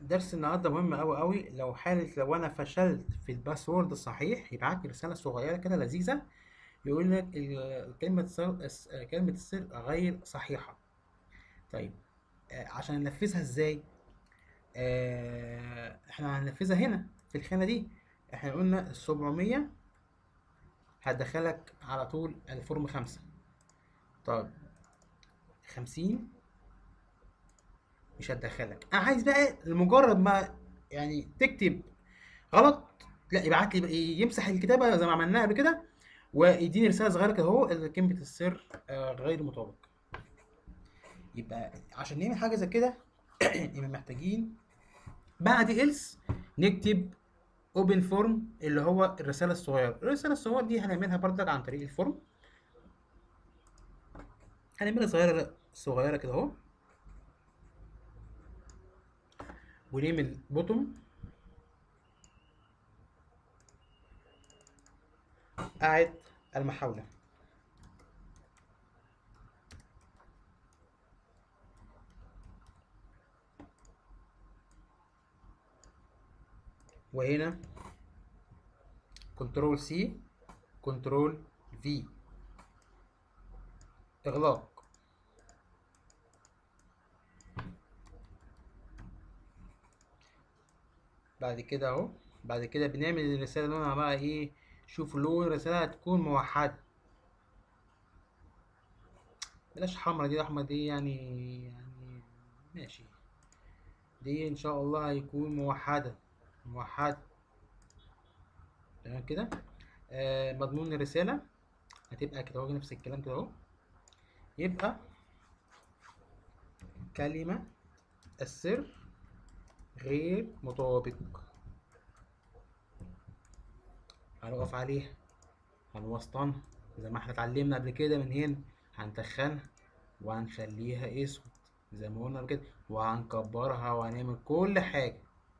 درس النهارده مهم أوي أوي لو حالة لو أنا فشلت في الباسورد الصحيح يبعت لي رسالة صغيرة كده لذيذة يقول لك ال- كلمة السر الس- كلمة السر غير صحيحة طيب آه، عشان ننفذها ازاي؟ آه، احنا هننفذها هنا في الخانة دي احنا قلنا السبعمية هتدخلك على طول الفورم خمسة طيب خمسين مش هتدخلك انا عايز بقى لمجرد ما يعني تكتب غلط لا يبعت لي يمسح الكتابه زي ما عملناها قبل كده ويديني رساله صغيره كده اهو كلمه السر آه، غير مطابق يبقى عشان نعمل حاجه زي كده يبقى محتاجين بعد إلس نكتب اوبن فورم اللي هو الرساله الصغيره الرساله الصغيره دي هنعملها بردك عن طريق الفورم هنعملها صغيره صغيره كده اهو ونعمل بوتوم قاعد المحاولة وهنا كنترول سي كنترول في إغلاق بعد كده اهو بعد كده بنعمل الرسالة لونها بقى ايه شوف لون الرسالة هتكون موحدة بلاش حمرا دي احمر دي يعني يعني ماشي دي ان شاء الله هيكون موحدة موحدة تمام كده آه مضمون الرسالة هتبقى كده اهو نفس الكلام كده اهو يبقى كلمة السر غير مطابق هنقف عليها هنوسطنها زي ما احنا اتعلمنا قبل كده من هنا هنتخنها وهنخليها اسود زي ما قلنا قبل كده وهنكبرها وهنعمل كل حاجة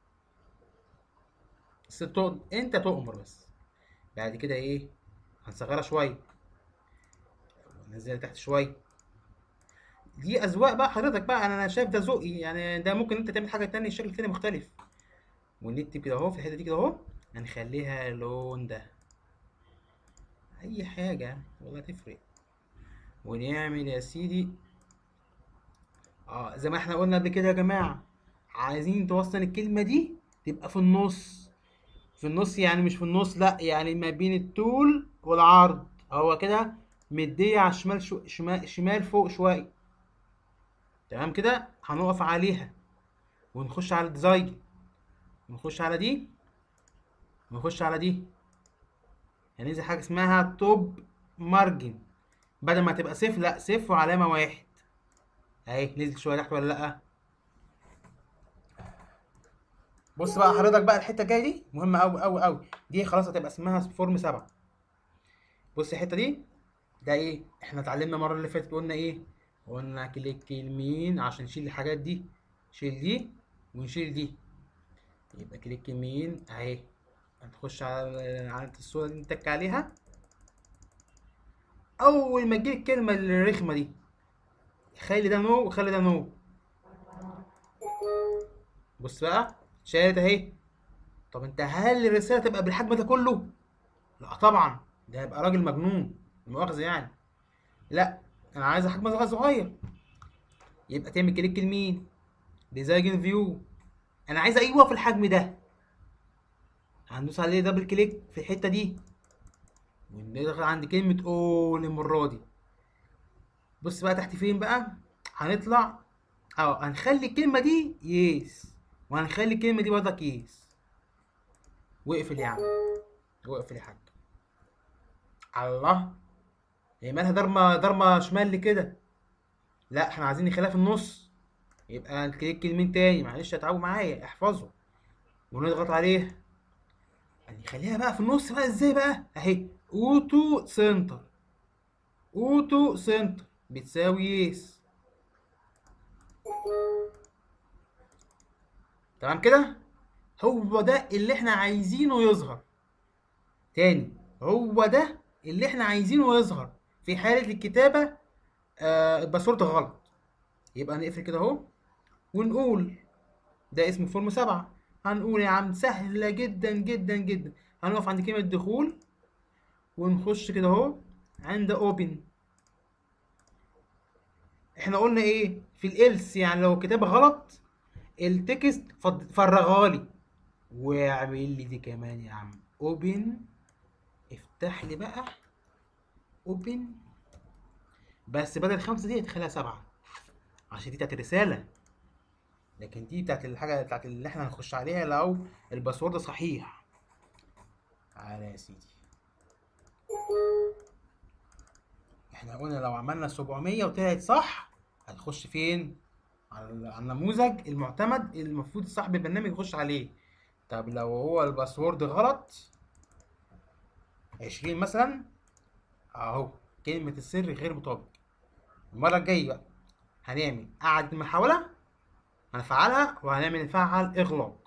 بس تؤ- انت تؤمر بس بعد كده ايه هنصغرها شوية وننزلها تحت شوية دي اذواق بقى حضرتك بقى انا أنا شايف ده ذوقي يعني ده ممكن انت تعمل حاجة تانية شكل تاني مختلف ونكتب كده اهو في الحتة دي كده اهو هنخليها اللون ده اي حاجة ولا تفرق ونعمل يا سيدي اه زي ما احنا قلنا قبل كده يا جماعة عايزين توصل الكلمة دي تبقى في النص في النص يعني مش في النص لا يعني ما بين الطول والعرض هو كده مدية على الشمال شو شمال شمال فوق شوية تمام كده هنقف عليها ونخش على الديزاين ونخش على دي ونخش على دي هننزل حاجة اسمها توب مارجن بدل ما تبقى صفر لا صفر وعلامة واحد اهي نزل شوية تحت ولا لأ بص بقى حضرتك بقى الحتة الجاية دي مهمة أوي أوي أوي دي خلاص هتبقى اسمها فورم سبعة بص الحتة دي ده ايه احنا اتعلمنا المرة اللي فاتت قلنا ايه قلنا كليك يمين عشان نشيل الحاجات دي شيل دي ونشيل دي يبقى كليك يمين اهي هتخش على على الصورة اللي نتك عليها أول ما تجيلك الكلمة الرخمة دي خلي ده نو وخلي ده نو بص بقى شالت اهي طب انت هل الرسالة تبقى بالحجم ده كله؟ لا طبعا ده هيبقى راجل مجنون مؤاخذة يعني لا انا عايز حجم صغير صغير يبقى تعمل كليك يمين ديزاين فيو انا عايز ايوه في الحجم ده هندوس عليه دبل كليك في الحته دي ونضغط عند كلمه اول المره دي بص بقى تحت فين بقى هنطلع اه هنخلي الكلمه دي يس وهنخلي الكلمه دي برضك يس واقفل يا عم واقفل يا حاج الله هي مالها ضرمه ضرمه شمال لي كده لا احنا عايزين نخليها في النص يبقى كليك يمين تاني معلش هتعبوا معايا احفظوا ونضغط عليها يعني خليها بقى في النص بقى ازاي بقى اهي اوتو سنتر اوتو سنتر بتساوي يس تمام كده هو ده اللي احنا عايزينه يظهر تاني هو ده اللي احنا عايزينه يظهر في حالة الكتابة آه الباسورد غلط يبقى نقفل كده اهو ونقول ده اسمه فورم سبعة هنقول يا عم سهلة جدا جدا جدا هنقف عند كلمة دخول ونخش كده اهو عند اوبن احنا قلنا ايه في الالس يعني لو كتابة غلط التكست فض- فرغها لي واعمل لي دي كمان يا عم اوبن افتح لي بقى اوبن بس بدل خمسة دي تخليها سبعة عشان دي بتاعت الرسالة لكن دي بتاعت الحاجة بتاعت اللي احنا هنخش عليها لو الباسورد صحيح تعالى يا سيدي احنا قلنا لو عملنا 700 وطلعت صح هتخش فين على على النموذج المعتمد المفروض صاحب البرنامج يخش عليه طب لو هو الباسورد غلط 20 مثلا اهو كلمة السر غير مطابق المرة الجاية بقى هنعمل قعدة المحاولة هنفعلها وهنعمل نفعل اغلاق